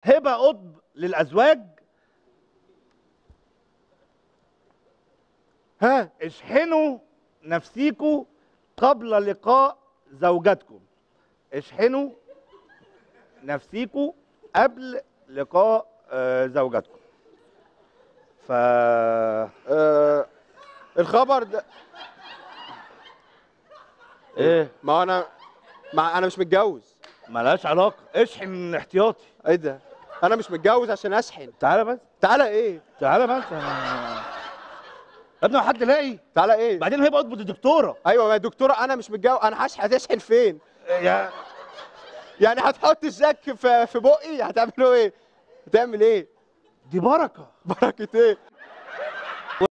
هبه قطب للازواج ها اشحنوا نفسيكوا قبل لقاء زوجاتكم اشحنوا نفسيكوا قبل لقاء آه، زوجاتكم ف آه الخبر ده ايه ما هو انا ما انا مش متجوز ملهاش علاقه اشحن احتياطي ايه ده انا مش متجوز عشان اشحن تعالى بس تعالى ايه تعالى بس يا ابني هو حد لاقي تعالى ايه بعدين هيبقى قطب دي دكتوره ايوه ما يا دكتوره انا مش متجوز انا هشحن هتشحن فين يا يعني هتحط الزك في في بقي هتعملوا ايه هتعمل ايه دي بركه بركه ايه